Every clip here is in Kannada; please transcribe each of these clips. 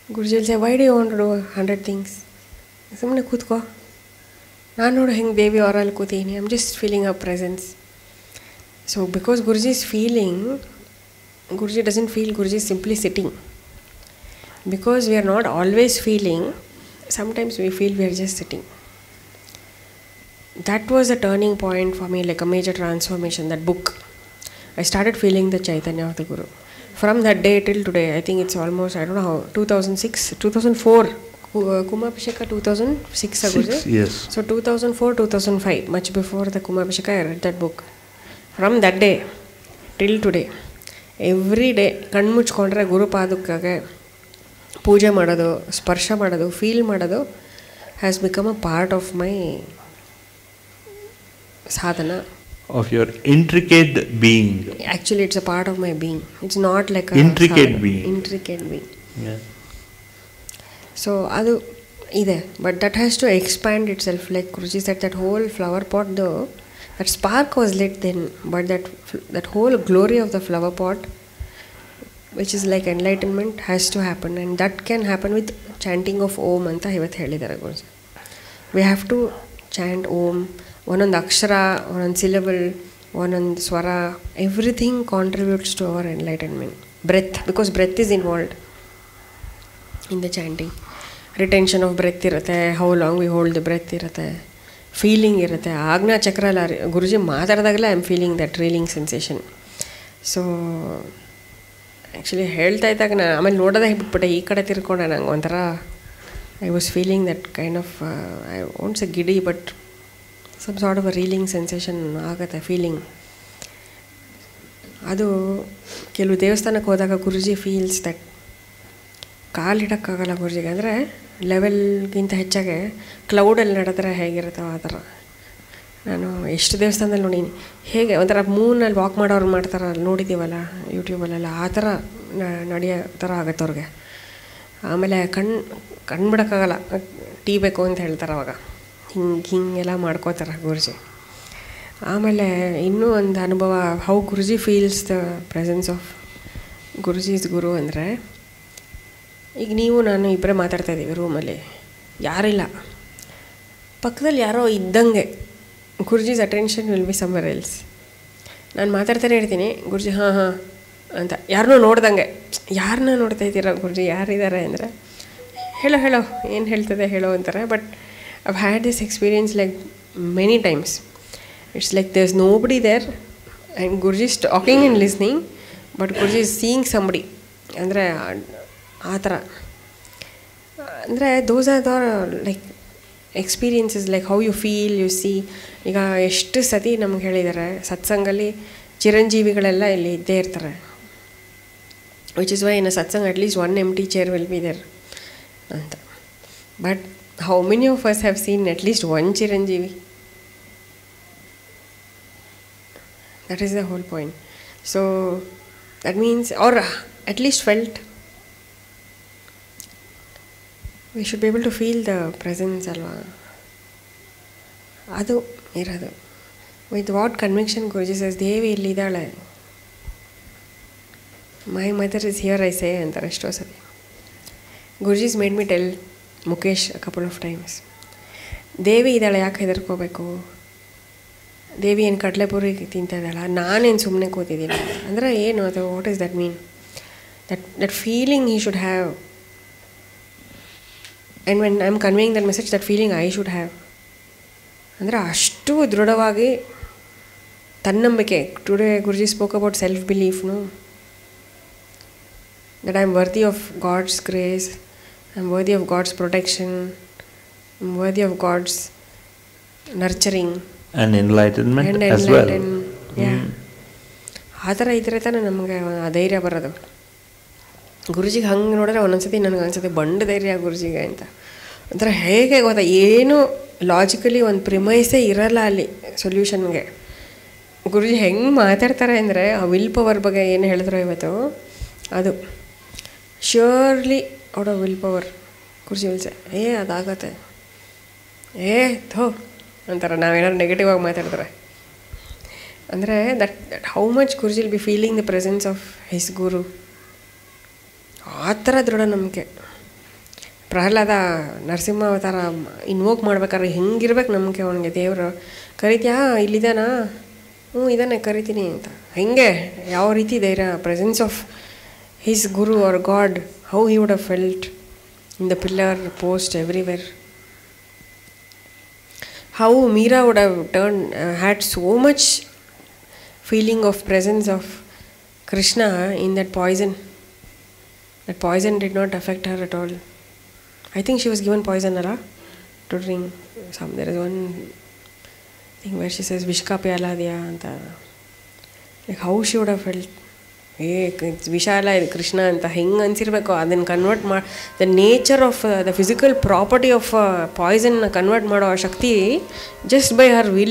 ಗುರುಜಿಲ್ say why the want do hundred things ಸುಮ್ಮನೆ ಕೂತ್ಕೋ ನಾನು ನೋಡು ಹೆಂಗೆ ದೇವಿ ಅವರಲ್ಲಿ ಕೂತೀನಿ I'm just feeling a presence so because Guruji is feeling Guruji doesn't feel Guruji simply sitting because we are not always feeling sometimes we feel we are just sitting. That was a turning point for me, like a major transformation. That book, I started feeling the Chaitanya of the Guru. From that day till today, I think it's almost, I don't know how, 2006, 2004. Ku- uh, Kumabhisheka 2006 Six, Guruji? yes. So 2004, 2005, much before the Kumabhisheka, I read that book. From that day till today, every day ಕಣ್ಣು ಮುಚ್ಕೊಂಡ್ರೆ ಗುರುಪಾದಕ್ಕಾಗೆ ಪೂಜೆ ಮಾಡೋದು ಸ್ಪರ್ಶ ಮಾಡೋದು ಫೀಲ್ ಮಾಡೋದು has become a part of my sadhana Of your intricate being. Actually it's a part of my being it's not like Intricate being. Intricate being Yeah. So ಅದು ಇದೆ but that has to expand itself like Guruji set that whole flower ಪಾಟ್ದು that spark was lit then but that that whole glory of the flower pot which is like enlightenment has to happen and that can happen with chanting of Om ಅಂತ ಇವತ್ತು ಹೇಳಿದ್ದಾರೆ Guruji we have to chant Om ಒಂದೊಂದು ಅಕ್ಷರ ಒಂದೊಂದು ಸಿಲೆಬಲ್ ಒಂದೊಂದು ಸ್ವರ everything contributes to our enlightenment breath because breath is involved in the chanting retention of breath ಇರುತ್ತೆ how long we hold the breath ಇರುತ್ತೆ ಫೀಲಿಂಗ್ ಇರುತ್ತೆ ಆಜ್ಞಾ ಚಕ್ರ ಅಲ್ಲ ರೀ- ಗುರುಜಿ ಮಾತಾಡಿದಾಗಲೇ I am feeling that reeling sensation so actually ಹೇಳ್ತಾ ಇದ್ದಾಗ ನಾನು ಆಮೇಲೆ ನೋಡೋದೇ ಬಿಟ್ಬಿಟ್ಟೆ ಈ ಕಡೆ ತಿರ್ಕೊಂಡೆ ನಂಗೆ ಒಂಥರ I was feeling that kind of I wants a giddy but some sort of a reeling sensation ಆಗುತ್ತೆ ಫೀಲಿಂಗ್ ಅದು ಕೆಲವು ದೇವಸ್ಥಾನಕ್ಕೆ ಹೋದಾಗ ಗುರುಜಿ ಫೀಲ್ಸ್ ದಟ್ ಕಾಲಿಡೋಕ್ಕಾಗಲ್ಲ ಗುರುಜಿಗೆ ಅಂದರೆ ಲೆವೆಲ್ಗಿಂತ ಹೆಚ್ಚಾಗೆ ಕ್ಲೌಡಲ್ಲಿ ನಡೆದ್ರೆ ಹೇಗಿರುತ್ತೋ ಆ ಥರ ನಾನು ಎಷ್ಟು ದೇವಸ್ಥಾನದಲ್ಲಿ ನೋಡೀನಿ ಹೇಗೆ ಒಂಥರ ಮೂನಲ್ಲಿ ವಾಕ್ ಮಾಡೋರು ಮಾಡ್ತಾರ ನೋಡಿದ್ದೀವಲ್ಲ ಯೂಟ್ಯೂಬಲ್ಲೆಲ್ಲ ಆ ಥರ ನ- ನಡೆಯೋ ಥರ ಆಗತ್ತೆ ಅವ್ರಿಗೆ ಆಮೇಲೆ ಕಣ್ಣು ಕಣ್ಣು ಬಿಡೋಕ್ಕಾಗಲ್ಲ ಟೀ ಬೇಕು ಅಂತ ಹೇಳ್ತಾರೆ ಅವಾಗ ಹಿಂಗೆ ಹಿಂಗೆಲ್ಲ ಮಾಡ್ಕೋತಾರೆ ಗುರುಜಿ ಆಮೇಲೆ ಇನ್ನೂ ಒಂದು ಅನುಭವ how Guruji feels the presence of Guruji is guru ಅಂದರೆ ಈಗ ನೀವು ನಾನು ಇಬ್ಬರೇ ಮಾತಾಡ್ತಾ ಇದ್ದೀವಿ ರೂಮಲ್ಲಿ ಯಾರಿಲ್ಲ ಪಕ್ಕದಲ್ಲಿ ಯಾರೋ ಇದ್ದಂಗೆ Guruji's attention will be somewhere else ನಾನು ಮಾತಾಡ್ತಾನೆ ಇರ್ತೀನಿ ಗುರುಜಿ ಹಾಂ ಹಾಂ ಅಂತ ಯಾರನ್ನೂ ನೋಡ್ದಂಗೆ ಯಾರನ್ನ ನೋಡ್ತಾ ಇದ್ದೀರಾ ಗುರುಜಿ ಯಾರಿದ್ದಾರೆ ಅಂದರೆ ಹೇಳೋ ಹೇಳೋ ಏನು ಹೇಳ್ತದೆ ಹೇಳೋ ಅಂತಾರೆ but I've had this experience like many times it's like there is nobody there and Guruji is talking and listening but Guruji is seeing somebody ಅಂದರೆ ಆ ಥರ ಅಂದರೆ those are the like experiences like how you feel you see ಈಗ ಎಷ್ಟು ಸತಿ ನಮ್ಗೆ ಹೇಳಿದ್ದಾರೆ ಸತ್ಸಂಗಲ್ಲಿ ಚಿರಂಜೀವಿಗಳೆಲ್ಲ ಇಲ್ಲಿ ಇದ್ದೇ ಇರ್ತಾರೆ which is why in satsang at least one M T chair will be there ಅಂತ but how many of us have seen at least one chiranjeevi that is the whole point so that means are at least felt we should be able to feel the presence ಅಲ್ವಾ ಅದು ಇರೋದು with what conviction Guruji says Devi ಇಲ್ಲಿದ್ದಾಳೆ my mother is here I say ಅಂತಾರೆ ಎಷ್ಟೋ ಸತಿ Guruji's made me tell Mukesh couple of times Devi ಇದ್ದಾಳೆ ಯಾಕೆ ಹೆದರ್ಕೋಬೇಕು ದೇವಿ ಏನು ಕಡಲೆಪುರಿ ತಿಂತಾ ಇದ್ದಾಳ ನಾನೇನು ಸುಮ್ಮನೆ ಕೂತಿದ್ದೀನಿ ಅಂದರೆ ಏನು ಅದು what is that mean that that feeling I should have and when I am conveying that message that feeling I should have ಅಂದರೆ ಅಷ್ಟು ದೃಢವಾಗಿ ತನ್ನಂಬಿಕೆ today Guruji spoke about self ಬಿಲೀಫ್ನು that I am worthy of God's grace I am worthy of God's protection I am worthy of God's nurturing And enlightenment And as well. enlighten, yeah. ಆ ಥರ ಇದ್ರೆ ತಾನೇ ನಮಗೆ ಆ ಧೈರ್ಯ ಬರೋದು ಗುರುಜಿಗೆ ಹಂಗೆ ನೋಡಿದ್ರೆ ಒಂದೊಂದ್ಸತಿ ನನಗೆ ಅನ್ಸುತ್ತೆ ಬಂಡ ಧೈರ್ಯ ಗುರುಜಿಗೆ ಅಂತ ಒಂಥರ ಹೇಗೆ ಗೊತ್ತಾ ಏನು ಲಾಜಿಕಲಿ ಒಂದು ಪ್ರಿಮೈಸೇ ಇರಲ್ಲ ಅಲ್ಲಿ ಸೊಲ್ಯೂಷನ್ಗೆ ಗುರುಜಿ ಹೆಂಗೆ ಮಾತಾಡ್ತಾರೆ ಅಂದರೆ ಆ ವಿಲ್ ಪವರ್ ಬಗ್ಗೆ ಏನು ಹೇಳಿದ್ರು ಇವತ್ತು ಅದು surely out of will power Guruji ವಿಲ್ಸೆ ಏ ಅದಾಗತ್ತೆ ಏ ಥೋ ಅಂತಾರೆ ನಾವೇನಾದ್ರು ನೆಗೆಟಿವ್ ಆಗಿ ಮಾತಾಡಿದ್ರೆ ಅಂದರೆ that that how much Guruji will be feeling the presence of his guru ಆ ಥರ ದೃಢ ನಂಬಿಕೆ ಪ್ರಹ್ಲಾದ ನರಸಿಂಹ ಅವತಾರ ಇನ್ವೋಕ್ ಮಾಡ್ಬೇಕಾದ್ರೆ ಹೆಂಗಿರ್ಬೇಕು ನಮಗೆ ಅವನಿಗೆ ದೇವರು ಕರಿತ್ಯಾ ಇಲ್ಲಿದ್ದಾನಾ ಹ್ಞೂ ಇದ್ದಾನೆ ಕರಿತೀನಿ ಅಂತ ಹೆಂಗೆ ಯಾವ ರೀತಿ ಧೈರ್ಯ presence of his guru or God how he would have felt in the pillar post everywhere how Meera would have turned, uh, had so much feeling of presence of Krishna in that poison. That poison did not affect her at all. I think she was given poison, Nara, to drink. Some there is one thing where she says Vishka pyala diya anta. Like how she would have felt. ಏ ವಿಷ ಅಲ್ಲ ಇದು ಕೃಷ್ಣ ಅಂತ ಹೆಂಗೆ ಅನ್ಸಿರ್ಬೇಕು ಅದನ್ನು ಕನ್ವರ್ಟ್ ಮಾ the nature of the physical property of ಪಾಯ್ಸನ್ನ ಕನ್ವರ್ಟ್ ಮಾಡೋ ಶಕ್ತಿ just by her will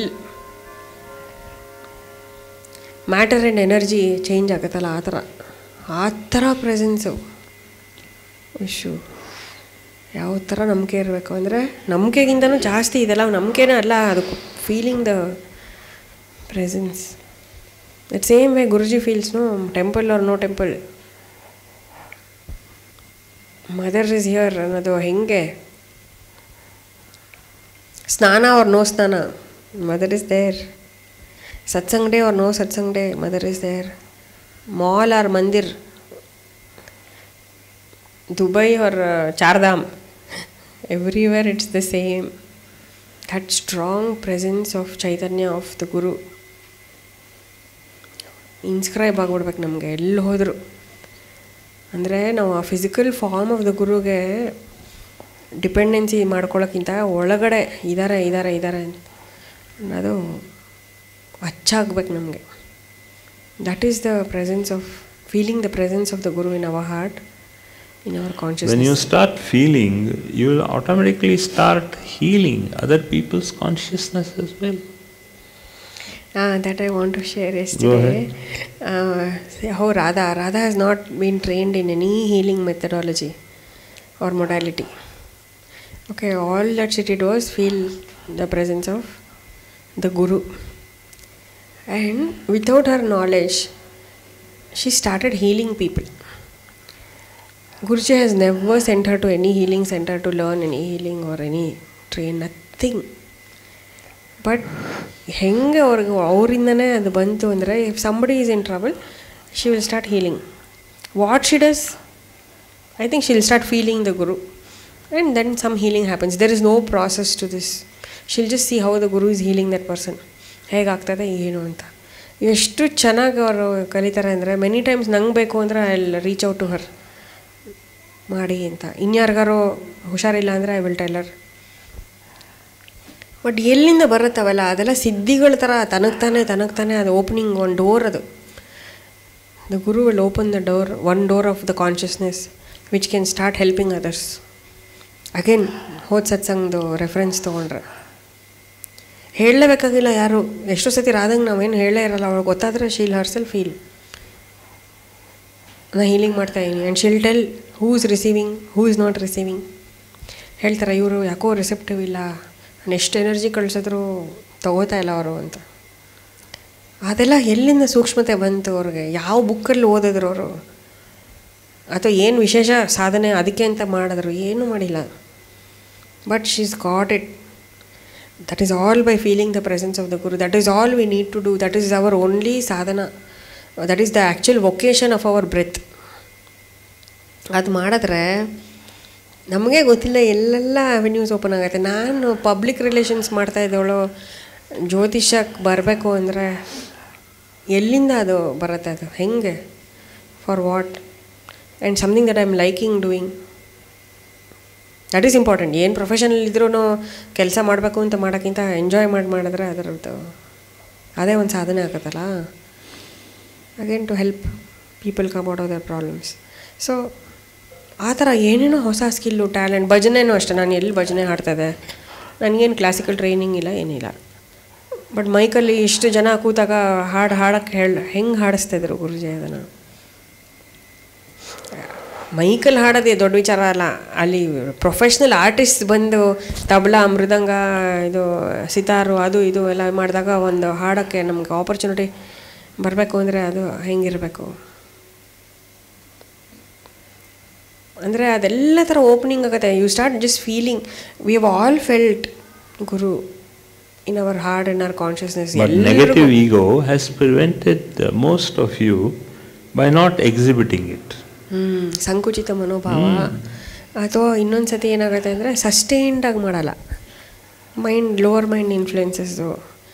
matter and energy change ಆಗುತ್ತಲ್ಲ ಆ ಥರ ಆ ಥರ ಪ್ರೆಸೆನ್ಸು ವಿಶು ಯಾವ ಥರ ನಂಬಿಕೆ ಇರಬೇಕು ಅಂದರೆ ನಂಬಿಕೆಗಿಂತನೂ ಜಾಸ್ತಿ ಇದೆಲ್ಲ ನಂಬಿಕೆನೇ ಅಲ್ಲ ಅದು feeling the presence that same way Guruji feels no temple or no temple mother is here ಅನ್ನೋದು ಹೆಂಗೆ ಸ್ನಾನ ಅವ್ರ ನೋ ಸ್ನಾನ mother is there satsang day ಅವ್ರ no satsang day mother is there mall or mandir Dubai or Chardham everywhere it's the same that strong presence of chaitanya of the guru inscribe ಆಗಿಬಿಡ್ಬೇಕು ನಮಗೆ ಎಲ್ಲಿ ಹೋದರೂ ಅಂದರೆ ನಾವು ಆ ಫಿಸಿಕಲ್ ಫಾರ್ಮ್ ಆಫ್ ದ ಗುರುಗೆ ಡಿಪೆಂಡೆನ್ಸಿ ಮಾಡ್ಕೊಳ್ಳೋಕ್ಕಿಂತ ಒಳಗಡೆ ಇದ್ದಾರೆ ಇದ್ದಾರೆ ಇದ್ದಾರೆ ಅನ್ನೋದು ಅಚ್ಚಾಗ್ಬೇಕು ನಮಗೆ that is the presence of feeling the presence of the guru in our heart in our When you consciousness start feeling, you will automatically start healing other people's consciousness as well. Ah, that I want to share yesterday. Uh, say how Radha, Radha has not been trained in any healing methodology or modality. Okay, all that she did was feel the presence of the Guru. And without her knowledge, she started healing people. Guruji has never sent her to any healing center to learn any healing or any train, nothing. But ಹೆಂಗೆ ಅವ್ರಿಗೆ ಅವರಿಂದನೇ ಅದು ಬಂತು ಅಂದರೆ if somebody is in trouble she will start healing what she does I think she will start feeling the guru and then some healing happens there is no process to this she'll just see how the guru is healing that person ಹೇಗಾಗ್ತದೆ ಏನು ಅಂತ ಎಷ್ಟು ಚೆನ್ನಾಗಿ ಅವರು ಕಲಿತಾರೆ ಅಂದರೆ ಮೆನಿ ಟೈಮ್ಸ್ ನಂಗೆ ಬೇಕು ಅಂದರೆ I will reach out to her ಮಾಡಿ ಅಂತ ಇನ್ಯಾರಿಗಾರೋ ಹುಷಾರಿಲ್ಲ ಅಂದರೆ ಐ ವಿಲ್ ಟೆಲ್ಲರ್ ಬಟ್ ಎಲ್ಲಿಂದ ಬರುತ್ತವಲ್ಲ ಅದೆಲ್ಲ ಸಿದ್ಧಿಗಳ ಥರ ತನಗ್ತಾನೆ ತನಗ್ತಾನೆ ಅದು ಓಪನಿಂಗ್ ಒನ್ ಡೋರ್ ಅದು the guru will open the door one door of the consciousness which can start helping others again ಹೋದ ಸತ್ಸಂಗ್ದು ರೆಫರೆನ್ಸ್ ತೊಗೊಂಡ್ರೆ ಹೇಳಲೇಬೇಕಾಗಿಲ್ಲ ಯಾರು ಎಷ್ಟೋ ಸತಿ ರಾದಂಗೆ ನಾವೇನು ಹೇಳೇ ಇರಲ್ಲ ಅವಳಿಗೆ ಗೊತ್ತಾದರೆ ಶೀಲ್ ಹರ್ಸೆಲ್ ಫೀಲ್ ನಾ ಹೀಲಿಂಗ್ ಮಾಡ್ತಾ ಇದ್ದೀನಿ and she'll tell who is receiving who is not receiving ಹೇಳ್ತಾರೆ ಇವರು ಯಾಕೋ ರಿಸೆಪ್ಟಿವ್ ಇಲ್ಲ ನಾನು ಎಷ್ಟು ಎನರ್ಜಿ ಕಳಿಸಿದ್ರು ತಗೋತಾ ಇಲ್ಲ ಅವರು ಅಂತ ಅದೆಲ್ಲ ಎಲ್ಲಿಂದ ಸೂಕ್ಷ್ಮತೆ ಬಂತು ಅವ್ರಿಗೆ ಯಾವ ಬುಕ್ಕಲ್ಲಿ ಓದಿದ್ರು ಅವರು ಅಥವಾ ಏನು ವಿಶೇಷ ಸಾಧನೆ ಅದಕ್ಕೆ ಅಂತ ಮಾಡಿದ್ರು ಏನೂ ಮಾಡಿಲ್ಲ but she is got it that is all by feeling the presence of the guru that is all we need to do that is our only sadhana that is the actual vocation of our breath ಅದು ಮಾಡಿದ್ರೆ ನಮಗೆ ಗೊತ್ತಿಲ್ಲ ಎಲ್ಲೆಲ್ಲ ಅವೆನ್ಯೂಸ್ ಓಪನ್ ಆಗುತ್ತೆ ನಾನು ಪಬ್ಲಿಕ್ ರಿಲೇಷನ್ಸ್ ಮಾಡ್ತಾ ಇದ್ದವಳು ಜ್ಯೋತಿಷಕ್ಕೆ ಬರಬೇಕು ಅಂದರೆ ಎಲ್ಲಿಂದ ಅದು ಬರುತ್ತೆ ಅದು ಹೆಂಗೆ for what and something that I am liking doing that is important ಏನು ಪ್ರೊಫೆಷನಲ್ ಇದ್ರೂ ಕೆಲಸ ಮಾಡಬೇಕು ಅಂತ ಮಾಡೋಕ್ಕಿಂತ ಎಂಜಾಯ್ ಮಾಡಿ ಮಾಡಿದ್ರೆ ಅದರದ್ದು ಅದೇ ಒಂದು ಸಾಧನೆ ಆಗುತ್ತಲ್ಲ again to help people come out of their problems so ಆ ಥರ ಏನೇನೋ ಹೊಸ ಸ್ಕಿಲ್ಲು ಟ್ಯಾಲೆಂಟ್ ಭಜನೆನೂ ಅಷ್ಟೇ ನಾನು ಎಲ್ಲಿ ಭಜನೆ ಹಾಡ್ತಾಯಿದ್ದೆ ನನಗೇನು ಕ್ಲಾಸಿಕಲ್ ಟ್ರೈನಿಂಗ್ ಇಲ್ಲ ಏನಿಲ್ಲ ಬಟ್ ಮೈಕಲ್ಲಿ ಇಷ್ಟು ಜನ ಕೂತಾಗ ಹಾಡು ಹಾಡೋಕ್ಕೆ ಹೇಳಿ ಹೆಂಗೆ ಹಾಡಿಸ್ತಾಯಿದ್ರು ಗುರುಜಿ ಅದನ್ನು ಮೈಕಲ್ಲಿ ಹಾಡೋದೇ ದೊಡ್ಡ ವಿಚಾರ ಅಲ್ಲ ಅಲ್ಲಿ ಪ್ರೊಫೆಷ್ನಲ್ ಆರ್ಟಿಸ್ಟ್ ಬಂದು ತಬಲಾ ಮೃದಂಗ ಇದು ಸಿತಾರು ಅದು ಇದು ಎಲ್ಲ ಮಾಡಿದಾಗ ಒಂದು ಹಾಡೋಕ್ಕೆ ನಮ್ಗೆ ಆಪರ್ಚುನಿಟಿ ಬರಬೇಕು ಅಂದರೆ ಅದು ಹೆಂಗಿರಬೇಕು ಅಂದರೆ ಅದೆಲ್ಲ ಥರ ಓಪನಿಂಗ್ ಆಗುತ್ತೆ you start just feeling we have all felt guru in our heart and our consciousness But negative ego has prevented uh, most of you by not exhibiting it. ಹ್ಞೂ ಸಂಕುಚಿತ ಮನೋಭಾವ ಅಥವಾ ಇನ್ನೊಂದು ಸತಿ ಏನಾಗುತ್ತೆ ಅಂದರೆ ಸಸ್ಟೈನ್ಡಾಗಿ ಮಾಡಲ್ಲ ಮೈಂಡ್ ಲೋವರ್ ಮೈಂಡ್ ಇನ್ಫ್ಲುಯೆನ್ಸಸ್ಸು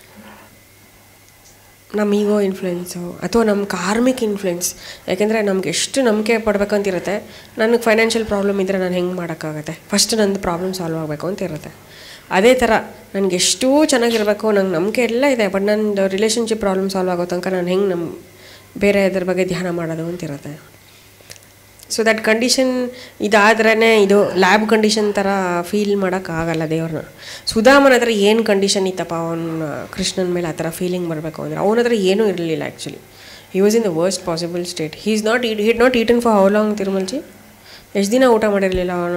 ನಮ್ಮ ಈಗೋ ಇನ್ಫ್ಲುಯೆನ್ಸು ಅಥವಾ ನಮ್ಮ ಕಾರ್ಮಿಕ್ ಇನ್ಫ್ಲುಯೆನ್ಸ್ ಯಾಕೆಂದರೆ ನಮ್ಗೆ ಎಷ್ಟು ನಂಬಿಕೆ ಪಡ್ಬೇಕಂತಿರುತ್ತೆ ನನಗೆ ಫೈನಾನ್ಷಿಯಲ್ ಪ್ರಾಬ್ಲಮ್ ಇದ್ದರೆ ನಾನು ಹೆಂಗೆ ಮಾಡೋಕ್ಕಾಗತ್ತೆ ಫಸ್ಟ್ ನಂದು ಪ್ರಾಬ್ಲಮ್ ಸಾಲ್ವ್ ಆಗಬೇಕು ಅಂತ ಇರುತ್ತೆ ಅದೇ ಥರ ನನಗೆ ಎಷ್ಟೂ ಚೆನ್ನಾಗಿರಬೇಕು ನಂಗೆ ನಂಬಿಕೆ ಎಲ್ಲ ಇದೆ ಬಟ್ ನನ್ನ ರಿಲೇಷನ್ಶಿಪ್ ಪ್ರಾಬ್ಲಮ್ ಸಾಲ್ವ್ ಆಗೋ ತನಕ ನಾನು ಹೆಂಗೆ ನಮ್ಮ ಬೇರೆ ಇದ್ರ ಬಗ್ಗೆ ಧ್ಯಾನ ಮಾಡೋದು ಅಂತಿರುತ್ತೆ ಸೊ ದಟ್ ಕಂಡೀಷನ್ ಇದಾದ್ರೇ ಇದು ಲ್ಯಾಬ್ ಕಂಡೀಷನ್ ಥರ ಫೀಲ್ ಮಾಡೋಕ್ಕಾಗಲ್ಲ ದೇವ್ರನ್ನ ಸುಧಾಮನ ಹತ್ರ ಏನು ಕಂಡೀಷನ್ ಇತ್ತಪ್ಪ ಅವನ ಕೃಷ್ಣನ ಮೇಲೆ ಆ ಥರ ಫೀಲಿಂಗ್ ಬರಬೇಕು ಅಂದರೆ ಅವನ ಹತ್ರ ಏನೂ ಇರಲಿಲ್ಲ actually he was in the worst possible state he is not it hit not eaten for how long Tirumalji ಎಷ್ಟು ದಿನ ಊಟ ಮಾಡಿರಲಿಲ್ಲ ಅವನು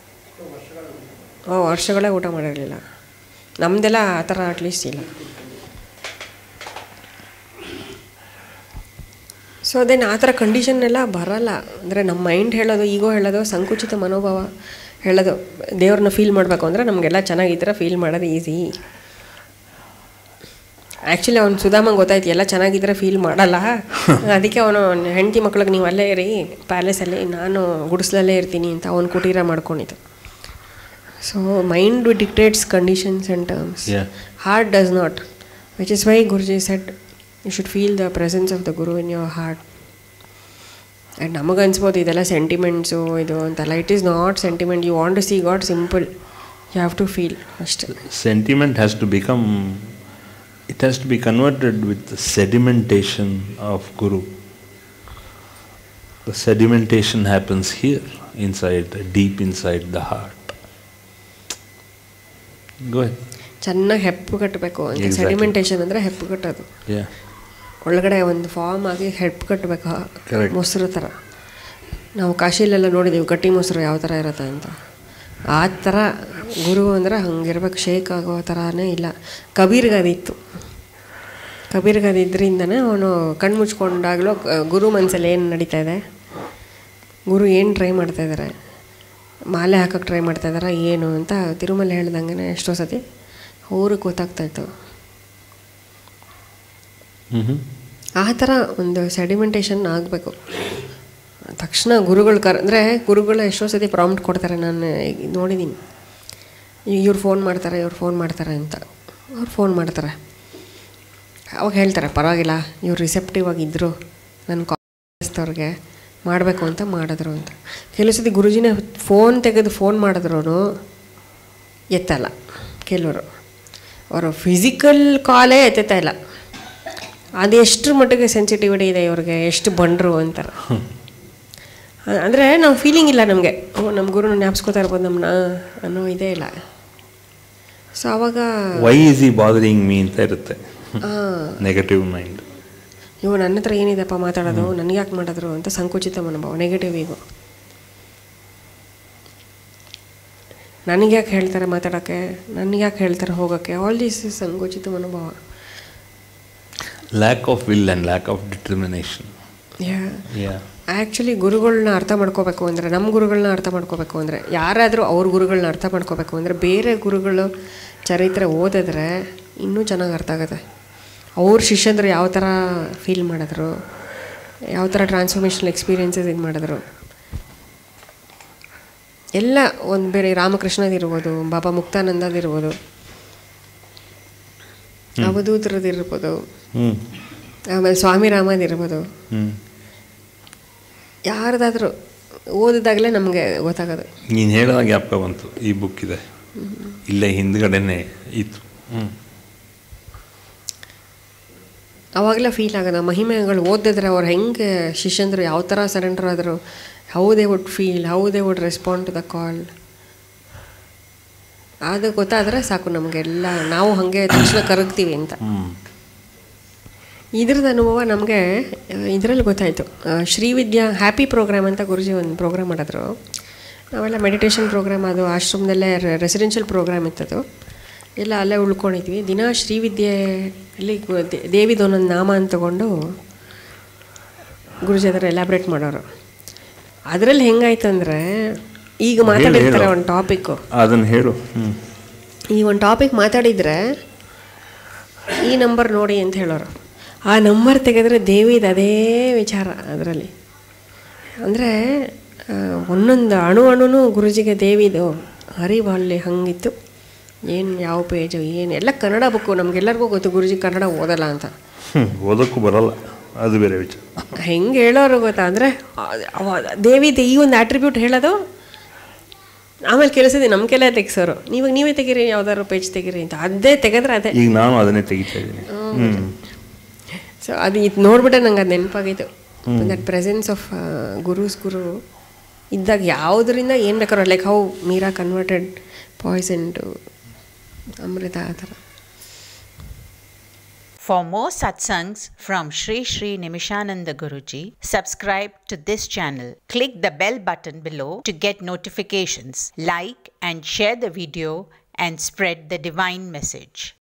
ಓ ವರ್ಷಗಳೇ ಊಟ ಮಾಡಿರಲಿಲ್ಲ ನಮ್ಮದೆಲ್ಲ ಆ ಥರ ಅಟ್ಲೀಸ್ಟ್ ಇಲ್ಲ ಸೊ ಅದೇನು ಆ ಥರ ಕಂಡೀಷನ್ ಎಲ್ಲ ಬರಲ್ಲ ಅಂದರೆ ನಮ್ಮ ಮೈಂಡ್ ಹೇಳೋದು ಈಗೋ ಹೇಳೋದು ಸಂಕುಚಿತ ಮನೋಭಾವ ಹೇಳೋದು ದೇವ್ರನ್ನ ಫೀಲ್ ಮಾಡಬೇಕು ಅಂದರೆ ನಮಗೆಲ್ಲ ಚೆನ್ನಾಗಿ ಈ ಥರ ಫೀಲ್ ಮಾಡೋದು ಈಸಿ ಆ್ಯಕ್ಚುಲಿ ಅವ್ನು ಸುಧಾಮಂಗೆ ಗೊತ್ತಾಯ್ತು ಎಲ್ಲ ಚೆನ್ನಾಗಿದ್ರೆ ಫೀಲ್ ಮಾಡಲ್ಲ ಅದಕ್ಕೆ ಅವನು ಹೆಂಡತಿ ಮಕ್ಳಿಗೆ ನೀವು ಅಲ್ಲೇ ಇರಿ ಪ್ಯಾಲೇಸಲ್ಲಿ ನಾನು ಗುಡಿಸ್ಲಲ್ಲೇ ಇರ್ತೀನಿ ಅಂತ ಅವನು ಕುಟೀರ ಮಾಡ್ಕೊಂಡಿದ್ದು so mind dictates conditions and terms Yeah. Heart does not which is why Guruji set you should feel the presence of the guru in your heart and ನಮಗೆ ಅನ್ಸ್ಬೋದು ಇದೆಲ್ಲ ಸೆಂಟಿಮೆಂಟ್ಸು ಇದು ಅಂತೆಲ್ಲ it is not sentiment you want to see God simple you have to feel ಅಷ್ಟೇ Sentiment has to become, it has to be converted with the sedimentation of Guru. The sedimentation happens here, inside, deep inside the heart. Go ahead. ಚೆನ್ನಾಗಿ ಹೆಪ್ಪು ಕಟ್ಟಬೇಕು ಅಂತ Exactly. ಸೆಡಿಮೆಂಟೇಷನ್ ಅಂದರೆ ಹೆಪ್ಪು ಕಟ್ಟೋದು Yeah. ಒಳಗಡೆ ಒಂದು ಫಾರ್ಮ್ ಆಗಿ ಹೆಪ್ಪು ಕಟ್ಟಬೇಕು Correct. ಮೊಸರು ಥರ ನಾವು ಕಾಶಿಲೆಲ್ಲ ನೋಡಿದ್ದೀವಿ ಗಟ್ಟಿ ಮೊಸರು ಯಾವ ಥರ ಇರುತ್ತೆ ಅಂತ ಆ ಥರ ಗುರು ಅಂದರೆ ಹಂಗಿರ್ಬೇಕು ಶೇಕ್ ಆಗೋ ಥರನೇ ಇಲ್ಲ ಕಬೀರ್ಗೆ ಅದಿತ್ತು ಕಬೀರ್ಗೆ ಅದಿದ್ದರಿಂದನೇ ಅವನು ಕಣ್ಣು ಮುಚ್ಕೊಂಡಾಗಲೂ ಗುರು ಮನಸ್ಸಲ್ಲಿ ಏನು ನಡೀತಾ ಇದೆ ಗುರು ಏನು ಟ್ರೈ ಮಾಡ್ತಾ ಇದ್ದಾರೆ ಮಾಲೆ ಹಾಕೋಕ್ಕೆ ಟ್ರೈ ಮಾಡ್ತಾ ಇದ್ದಾರಾ ಏನು ಅಂತ ತಿರುಮಲೆ ಹೇಳ್ದಂಗೆ ಎಷ್ಟೋ ಸತಿ ಅವ್ರಿಗೆ ಗೊತ್ತಾಗ್ತಾಯಿತ್ತು Mm-hmm. ಆ ಥರ ಒಂದು ಸೆಡಿಮೆಂಟೇಷನ್ ಆಗಬೇಕು ತಕ್ಷಣ ಗುರುಗಳು ಕರ್ ಅಂದರೆ ಗುರುಗಳು ಎಷ್ಟೋ ಸತಿ ಪ್ರಾಂಪ್ಟ್ ಕೊಡ್ತಾರೆ ನಾನು ಈಗ ನೋಡಿದ್ದೀನಿ ಇವ್ರು ಫೋನ್ ಮಾಡ್ತಾರೆ ಇವ್ರು ಫೋನ್ ಮಾಡ್ತಾರೆ ಅಂತ ಅವ್ರು ಫೋನ್ ಮಾಡ್ತಾರೆ ಅವಾಗ ಹೇಳ್ತಾರೆ ಪರವಾಗಿಲ್ಲ ಇವ್ರು ರಿಸೆಪ್ಟಿವ್ ಆಗಿದ್ದರು ನನ್ನ ಕಾಲೇಜ್ದವ್ರಿಗೆ ಮಾಡಬೇಕು ಅಂತ ಮಾಡಿದ್ರು ಅಂತ ಕೆಲವು ಸತಿ ಗುರುಜಿನೇ ಫೋನ್ ತೆಗೆದು ಫೋನ್ ಮಾಡಿದ್ರು ಎತ್ತಲ್ಲ ಕೆಲವರು ಅವರು ಫಿಸಿಕಲ್ ಕಾಲೇ ಎತ್ತುತ್ತಾ ಇಲ್ಲ ಅದು ಎಷ್ಟರ ಮಟ್ಟಿಗೆ ಸೆನ್ಸಿಟಿವಿಟಿ ಇದೆ ಇವ್ರಿಗೆ ಎಷ್ಟು ಬಂಡ್ರು ಅಂತಾರೆ ಅಂದರೆ ನಾವು ಫೀಲಿಂಗ್ ಇಲ್ಲ ನಮಗೆ ಓ ನಮ್ಮ ಗುರುನ ಜ್ಞಾಪಿಸ್ಕೋತಾ ಇರ್ಬೋದು ನಮ್ಮನ್ನ ಅನ್ನೋ ಇದೇ ಇಲ್ಲ ಸೊ ಅವಾಗ Why is he bothering me ಅಂತ ಇರುತ್ತೆ ಹಾಂ ನೆಗೆಟಿವ್ ಮೈಂಡ್ ಇವು ನನ್ನ ಹತ್ರ ಏನಿದೆಪ್ಪ ಮಾತಾಡೋದು ನನಗೆ ಯಾಕೆ ಮಾಡಿದ್ರು ಅಂತ ಸಂಕುಚಿತ ಮನೋಭಾವ ನೆಗೆಟಿವ್ ಈಗೋ ನನಗೆ ಯಾಕೆ ಹೇಳ್ತಾರೆ ಮಾತಾಡೋಕ್ಕೆ ನನಗೆ ಯಾಕೆ ಹೇಳ್ತಾರೆ ಹೋಗೋಕ್ಕೆ ಆಲ್ ದಿಸ್ ಸಂಕುಚಿತ ಮನೋಭಾವ lack of will and lack of determination yeah yeah actually ಗುರುಗಳನ್ನ ಅರ್ಥ ಮಾಡ್ಕೋಬೇಕು ಅಂದರೆ ನಮ್ಮ ಗುರುಗಳನ್ನ ಅರ್ಥ ಮಾಡ್ಕೋಬೇಕು ಅಂದರೆ ಯಾರಾದರೂ ಅವ್ರ ಗುರುಗಳನ್ನ ಅರ್ಥ ಮಾಡ್ಕೋಬೇಕು ಅಂದರೆ ಬೇರೆ ಗುರುಗಳು ಚರಿತ್ರೆ ಓದಿದ್ರೆ ಇನ್ನೂ ಚೆನ್ನಾಗಿ ಅರ್ಥ ಆಗುತ್ತೆ ಅವ್ರ ಶಿಷ್ಯಂದ್ರು ಯಾವ ಥರ ಫೀಲ್ ಮಾಡಿದ್ರು ಯಾವ ಥರ ಟ್ರಾನ್ಸ್ಫಾರ್ಮೇಷನಲ್ ಎಕ್ಸ್ಪೀರಿಯನ್ಸಸ್ ಇದು ಮಾಡಿದ್ರು ಎಲ್ಲ ಒಂದು ಬೇರೆ ರಾಮಕೃಷ್ಣದಿರ್ಬೋದು ಬಾಬಾ ಮುಕ್ತಾನಂದದಿರ್ಬೋದು ಅವಧೂತರದಿರ್ಬೋದು ಹ್ಞೂ ಆಮೇಲೆ ಸ್ವಾಮಿ ರಾಮದಿರ್ಬೋದು ಹ್ಞೂ ಯಾರ್ದಾದ್ರೂ ಓದಿದಾಗಲೇ ನಮಗೆ ಗೊತ್ತಾಗೋದು ನೀನು ಹೇಳಿದಾಗ ಜ್ಞಾಪಕ ಬಂತು ಈ ಬುಕ್ ಇದೆ ಇಲ್ಲೇ ಹಿಂದ್ಗಡೆನೆ ಇತ್ತು ಹ್ಞೂ ಅವಾಗಲೇ ಫೀಲ್ ಆಗೋದು ಆ ಮಹಿಮೆಗಳು ಓದಿದ್ರೆ ಅವ್ರು ಹೆಂಗೆ ಶಿಷ್ಯಂದ್ರು ಯಾವ ಥರ ಸರೆಂಡರ್ ಆದರು how they would feel how they would respond to the call ಅದು ಗೊತ್ತಾದರೆ ಸಾಕು ನಮಗೆಲ್ಲ ನಾವು ಹಾಗೆ ತಕ್ಷಣ ಕರಗ್ತೀವಿ ಅಂತ ಹ್ಞೂ ಇದ್ರದ್ದು ಅನುಭವ ನಮಗೆ ಇದರಲ್ಲಿ ಗೊತ್ತಾಯಿತು ಶ್ರೀವಿದ್ಯಾ ಹ್ಯಾಪಿ ಪ್ರೋಗ್ರಾಮ್ ಅಂತ ಗುರುಜಿ ಒಂದು ಪ್ರೋಗ್ರಾಮ್ ಮಾಡಿದ್ರು ನಾವೆಲ್ಲ ಮೆಡಿಟೇಷನ್ ಪ್ರೋಗ್ರಾಮ್ ಅದು ಆಶ್ರಮದಲ್ಲೇ ರೆಸಿಡೆನ್ಷಿಯಲ್ ಪ್ರೋಗ್ರಾಮ್ ಇತ್ತದು ಎಲ್ಲ ಅಲ್ಲೇ ಉಳ್ಕೊಂಡಿದ್ವಿ ದಿನ ಶ್ರೀವಿದ್ಯೆ ಅಲ್ಲಿ ಗು- ದೇ- ದೇವಿದು ಒಂದೊಂದು ನಾಮ ಅಂತ ತಗೊಂಡು ಗುರುಜಿ ಅದರ ಎಲಾಬ್ರೇಟ್ ಮಾಡೋರು ಅದರಲ್ಲಿ ಹೆಂಗಾಯ್ತು ಅಂದರೆ ಈಗ ಮಾತಾಡಿರ್ತಾರೆ ಒಂದು ಟಾಪಿಕ್ಕು ಅದನ್ನು ಹೇಳು ಹ್ಞೂ ಈ ಒಂದು ಟಾಪಿಕ್ ಮಾತಾಡಿದರೆ ಈ ನಂಬರ್ ನೋಡಿ ಅಂತ ಹೇಳೋರು ಆ ನಂಬರ್ ತೆಗೆದ್ರೆ ದೇವಿದು ಅದೇ ವಿಚಾರ ಅದರಲ್ಲಿ ಅಂದರೆ ಒಂದೊಂದು ಅಣು ಅಣುನು ಗುರುಜಿಗೆ ದೇವಿದು ಹರಿಬಲ್ಲಿ ಹಂಗಿತ್ತು ಏನು ಯಾವ ಪೇಜು ಏನು ಎಲ್ಲ ಕನ್ನಡ ಬುಕ್ಕು ನಮಗೆಲ್ಲರಿಗೂ ಗೊತ್ತು ಗುರುಜಿ ಕನ್ನಡ ಓದಲ್ಲ ಅಂತ ಹ್ಞೂ ಓದೋಕ್ಕೂ ಬರಲ್ಲ ಅದು ಬೇರೆ ವಿಚಾರ ಹೆಂಗೆ ಹೇಳೋರು ಗೊತ್ತಾ ಅಂದರೆ ದೇವಿದು ಈ ಒಂದು ಆಟ್ರಿಬ್ಯೂಟ್ ಹೇಳೋದು ಆಮೇಲೆ ಕೆಲಸದ ನಮ್ಮ ಕೆಲ ತೆಗ್ಸೋರು ನೀವಾಗ ನೀವೇ ತೆಗೀರಿ ಯಾವ್ದಾದ್ರು ಪೇಜ್ ತೆಗೀರಿ ಅಂತ ಅದೇ ತೆಗೆದ್ರೆ ಅದೇ ಈಗ ನಾನು ಅದನ್ನೇ ತೆಗಿತಾ ಇದ್ದೀನಿ ಹ್ಞೂ ಸೊ ಅದು ಇದು ನೋಡ್ಬಿಟ್ಟೆ ನಂಗೆ ಅದು ನೆನಪಾಗಿತ್ತು that presence of guru's guru ಇದ್ದಾಗ ಯಾವುದರಿಂದ ಏನು ಬೇಕಾದ್ರೂ like how Meera converted poison to amrita ಆ ಥರ For more satsangs from Sri Sri Nimishananda Guruji, subscribe to this channel. Click the bell button below to get notifications. Like and share the video and spread the divine message.